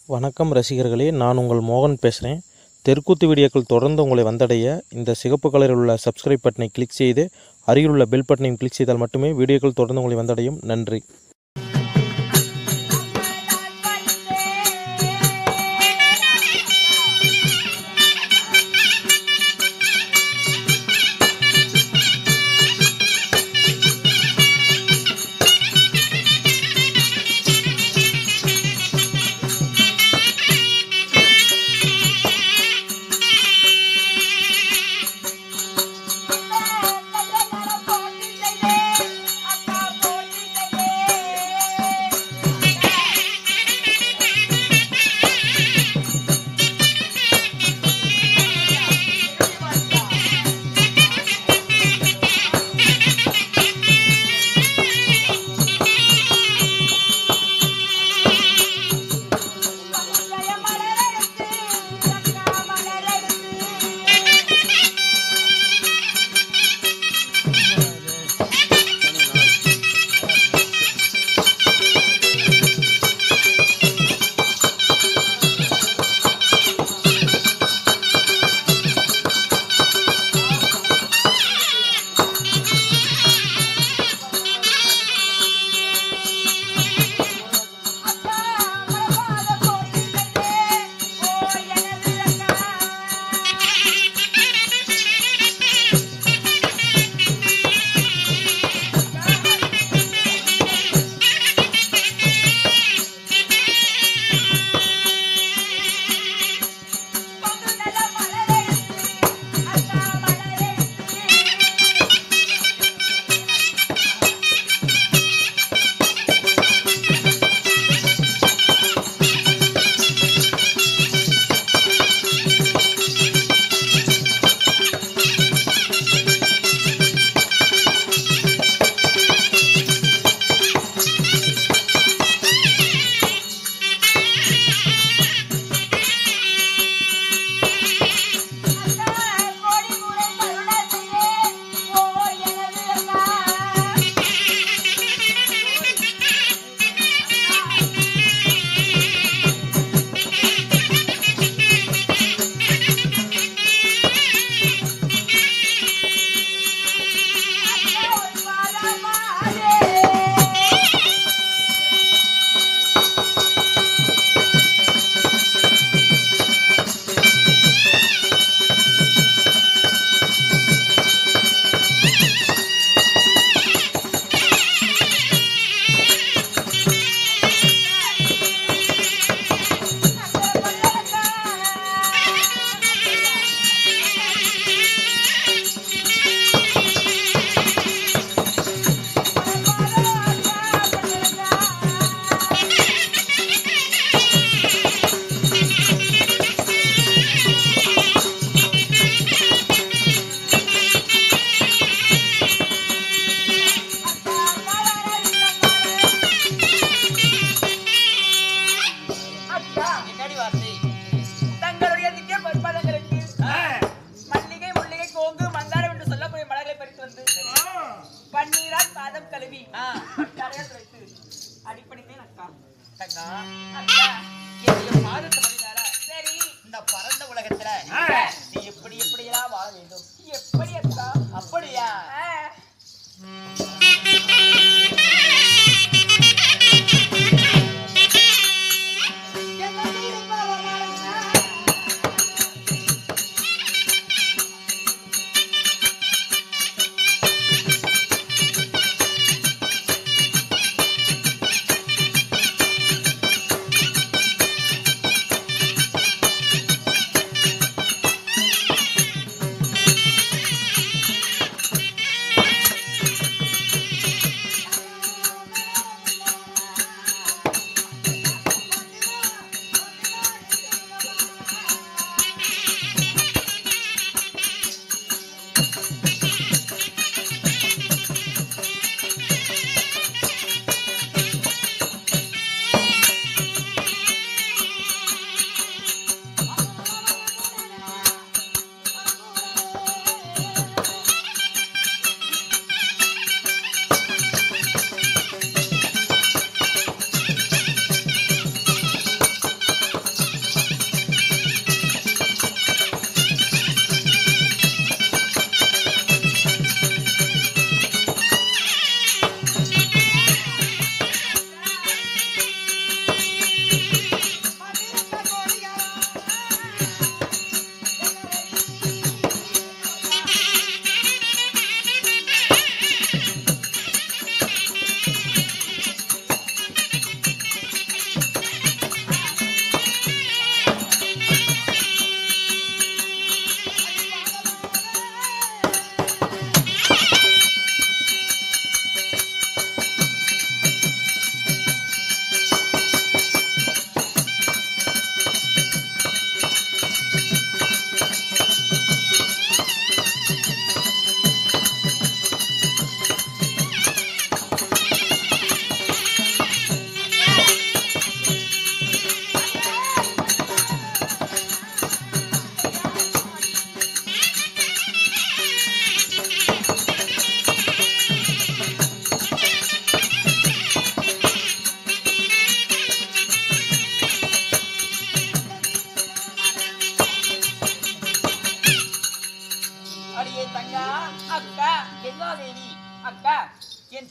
வணக்கம் ரசிகர்களே நான் உங்கள் மோகன் பேசுகிறேன் தெற்குத்து வீடியோக்கள் தொடர்ந்து உங்களை வந்தடைய இந்த சிகப்பு கலரில் உள்ள சப்ஸ்கிரைப் பட்டனை கிளிக் செய்து அருகில் உள்ள பெல் பட்டனையும் கிளிக் செய்தால் மட்டுமே வீடியோக்கள் தொடர்ந்து உங்களை வந்தடையும் நன்றி போட்டி செய்தே அக்கா போட்டி செய்தே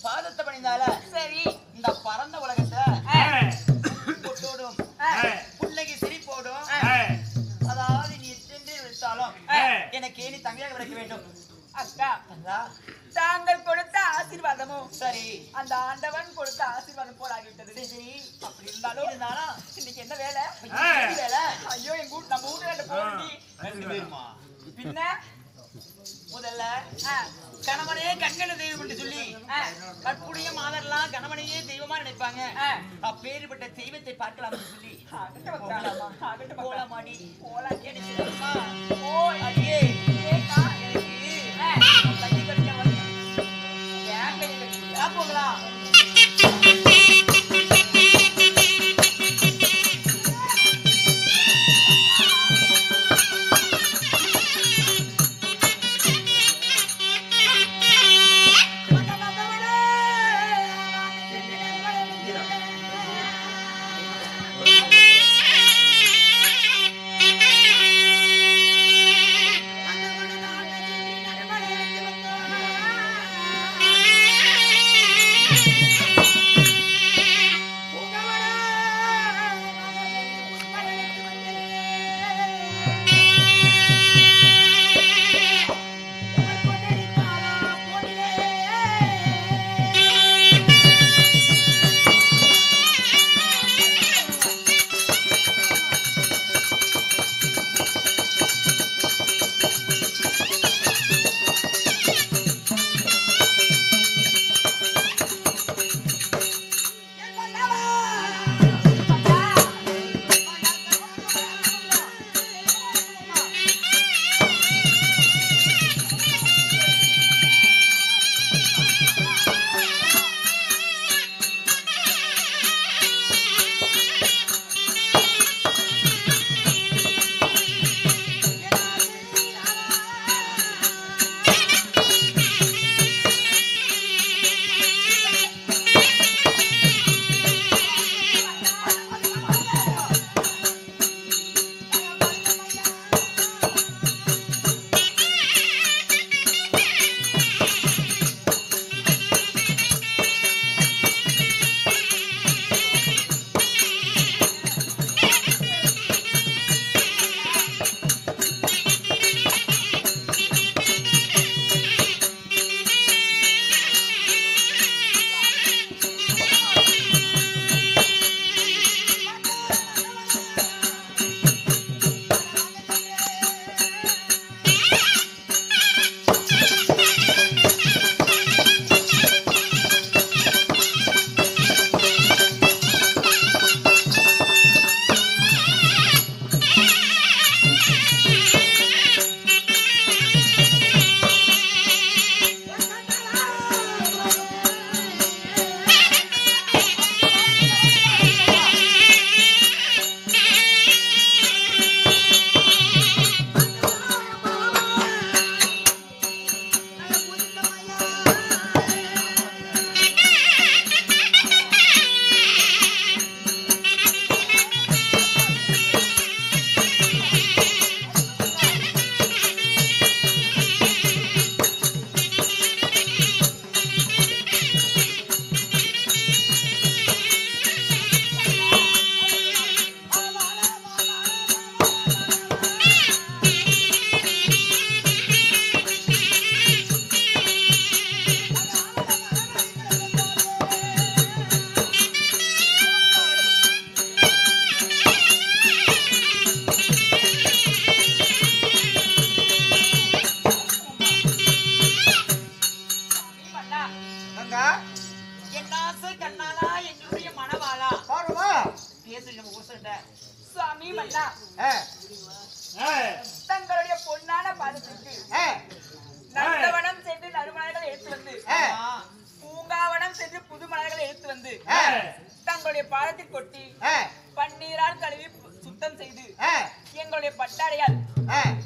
பாதத்தை பணிந்தால சரி இந்த பரந்த உலகத்தை ஆ, பொட்டோடும் ஆ, புன்னகை சிரிப்போடும் ஆ. அதாவது நீ சென்று விட்டாலும் ஆ. எனக்கு நீ தங்கையாக கிடைக்க வேண்டும் அக்கா அக்கா, தாங்கள் கொடுத்த ஆசீர்வாதமும் சரி அந்த ஆண்டவன் கொடுத்த ஆசீர்வாதம் போல ஆகிவிட்டது சரி அப்படி இருந்தாலும் இருந்தாலும் இன்னைக்கு என்ன வேலை என்ன வேலை ஐயோ எங்க வீட்டு நம்ம வீட்டுல ரெண்டு போகண்டி ரெண்டு பேருமா பின்ன முதல்ல ஆ, கணவனே கண்கண தெய்வம் என்று சொல்லி ஆ, கற்புடைய மாதர்லாம் கணவனையே தெய்வமா நினைப்பாங்க ஆ. அப்பேறுபட்ட தெய்வத்தை பார்க்கலாம் என்று சொல்லி ஆகட்டும் அக்கா, ஆகட்டும் அக்கா. போலாமாடி போலாம். எனக்கு தெரியுமா? ஓய், அடியே ஏக்கா, எனக்கு ஆ, உன் கையை கடிக்க வந்து ஏன் கையை கட்டிக்கிட்ட? வா போகலாம் பண்ணா, கங்கா என் ஆசை கண்ணாலா என்னுடைய மனவாளா பாருமா பேசு நம்ம ஊசண்ட சுவாமி மன்னா ஏ தங்களுடைய பொன்னான பாதத்திற்கு ஏ நந்தவனம் சென்று நறுமலர்களை எடுத்து வந்து ஏ பூங்காவனம் சென்று புது மலர்களை எடுத்து வந்து ஏ தங்களுடைய பாதத்தில் கொட்டி ஏ பன்னீரால் கழுவி சுத்தம் செய்து ஏ எங்களுடைய பட்டாடையால் ஏ